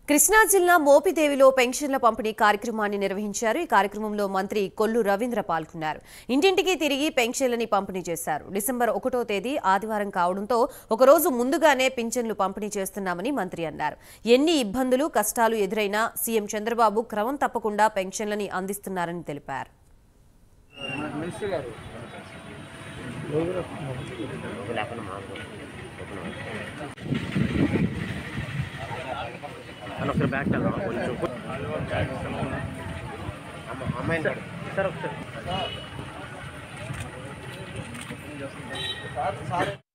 కృష్ణా జిల్లా మోపిదేవిలో పెన్షన్ల పంపిణీ కార్యక్రమాన్ని నిర్వహించారు ఈ కార్యక్రమంలో మంత్రి కొల్లు రవీంద్ర పాల్గొన్నారు ఇంటింటికి తిరిగి పెన్షన్లని పంపిణీ చేశారు డిసెంబర్ ఒకటో తేదీ ఆదివారం కావడంతో ఒకరోజు ముందుగానే పింఛన్లు పంపిణీ చేస్తున్నామని మంత్రి అన్నారు ఎన్ని ఇబ్బందులు కష్టాలు ఎదురైనా సీఎం చంద్రబాబు క్రమం తప్పకుండా పెన్షన్లని అందిస్తున్నారని తెలిపారు మినిస్టర్ గారు అన్న ఒకసారి బ్యాక్ వెళ్దాం కొంచెం అమ్మ అమ్మాయిని సార్ ఒకసారి సార్ సార్